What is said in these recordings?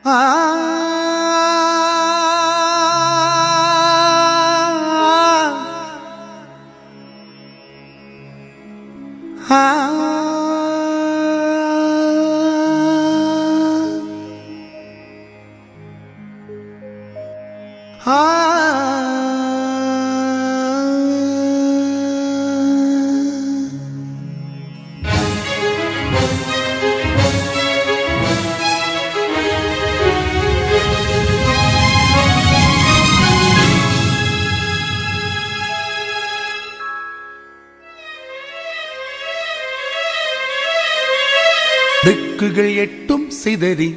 திக்குகள் எட்டும் சிதறி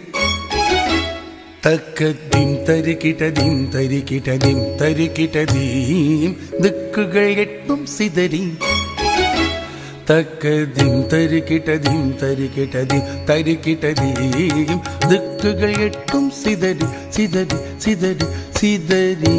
தக்கதிம் தரிக்கிட்டதிம் தரிக்கிட்டதிம் தரிக்கிட்டதீம் திக்குகள் எட்டும் சிதறி தக்கதிம் தரிக்கிட்டதிம் தரிக்கிட்டதிம் தரிக்கிட்டதீம் திக்குகள் எட்டும் சிதறி சிதறி சிதறி சிதறி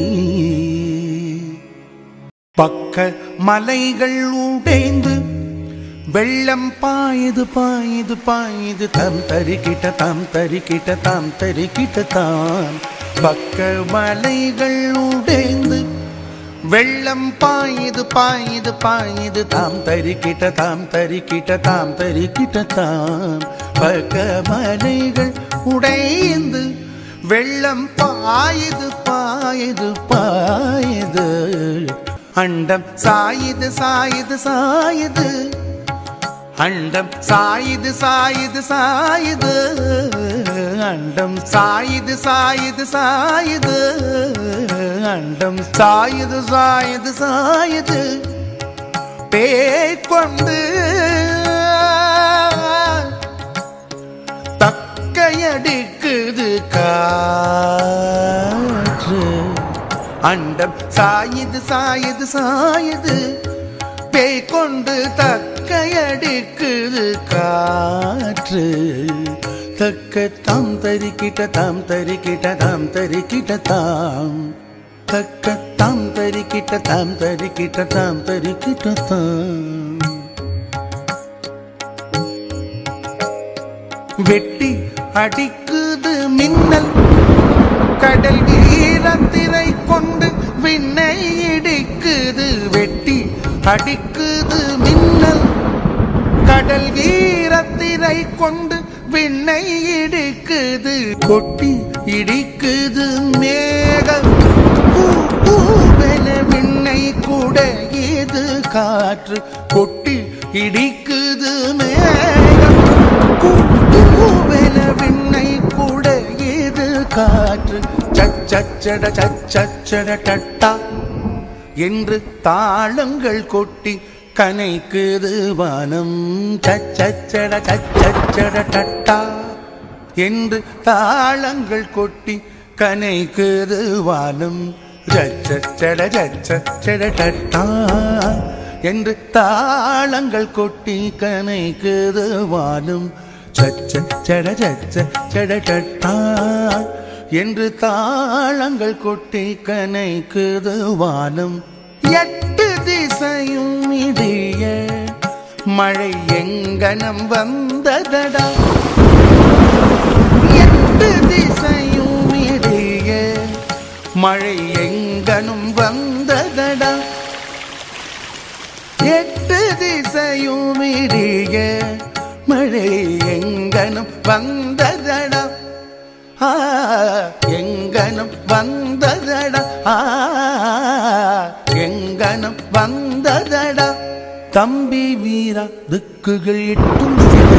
பக்க மலைகள் உடைந்து வெள்ளம் பாயுது பாயுது பாயுது தம் தரிக்கிட்ட தாம் தரிக்கிட்ட தாம் தரிக்கிட்ட தாம் பக்க மலைகள் உடைந்து வெள்ளம் பாயுது பாயுது பாயுது தாம் தரிக்கிட்ட தாம் தரிக்கிட்ட தாம் தரிக்கிட்ட தாம் பக்க மலைகள் உடைந்து வெள்ளம் பாயுது பாயுது பாயுது அண்டம் சாயுது சாயுது சாயுது அண்டம் சாயுது சாயுது சாயுது அண்டம் சாயுது சாயுது சாயுது அண்டம் சாயுது சாயுது சாயுது பேய் கொண்டு தக்கையடிக்குது காற்று அண்டம் சாயுது சாயுது சாயுது பேய் கொண்டு தக்கையடிக்குது காற்று தக்க தாம் தரிக்கிட்ட தாம் தரிக்கிட்ட தாம் தரிக்கிட்ட தாம் தக்க தாம் தரிக்கிட்ட தாம் தரிக்கிட்ட தாம் தரிக்கிட்ட தாம் வெட்டி அடிக்குது மின்னல் கடல் வீரத்திரை கொண்டு விண்ணை இடிக்குது வெட்டி அடிக்குது மின்னல் கடல் வீரத்திரை கொண்டு விண்ணை இடிக்குது கொட்டி இடிக்குது மேகம் கூ, கூவென விண்ணை குடையுது காற்று கொட்டி இடிக்குது மேகம் கூ, கூவென விண்ணை குடையுது காற்று சச்சச்சட சச்சச்சட டட்டா என்று தாளங்கள் கொட்டி கனைக்குது வானம் சச்சச்சட சச்சச்சட டட்டா என்று தாளங்கள் கொட்டி கனைக்குது வானம் சச்சச்சட சச்சச்சட டட்டா என்று தாளங்கள் கொட்டி கனைக்குது வானம் சச்சச்சட சச்சச்சட டட்டா என்று தாளங்கள் கொட்டி கனைக்குது வானம் எட்டு திசையும் இடிய மழை எங்கனம் வந்ததடா எட்டு திசையும் இடிய மழை எங்கனும் வந்ததடா எட்டு திசையும் இடிய மழை எங்கனும் வந்ததடா ஆ, எங்கனம் வந்ததடா ஆ, எங்கனம் வந்ததடா தம்பி வீரா திக்குகள் எட்டும்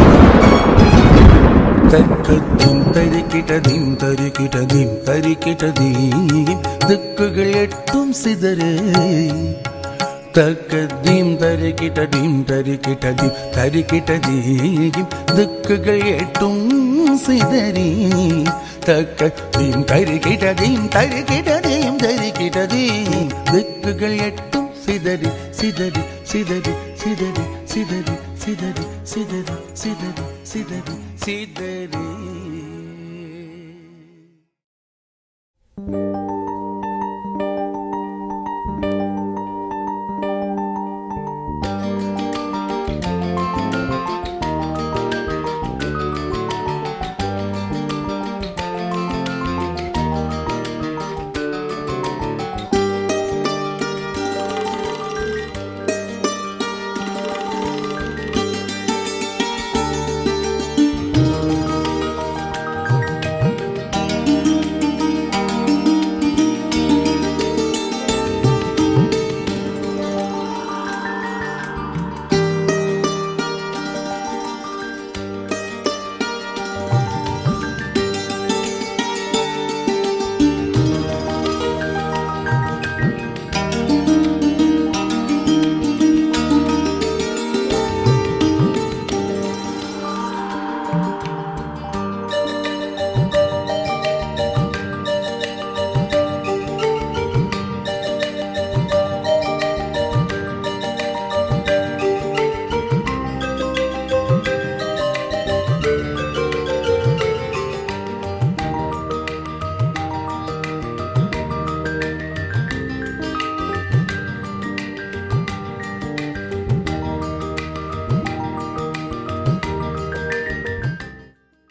தக்கத்தும் தரிக்கிட்டதீம் தரிக்கிட்டதீம் தரிக்கிட்டதீம் திக்குகள் எட்டும் சிதறு தக்கதீம் தரிக்கிட்டதீம் தரிக்கிட்டதீம் தரிக்கிட்டதீம் திக்குகள் எட்டும் சிதறி தக்கதீம் தரிக்கிட்டதீம் தரிக்கிட்டதீம் தரிக்கிட்டதீம் திக்குகள் எட்டும் சிதறி சிதறி சிதறி சிதறி சிதறி சிதறி சிதறி சிதறி சிதறி சிதறி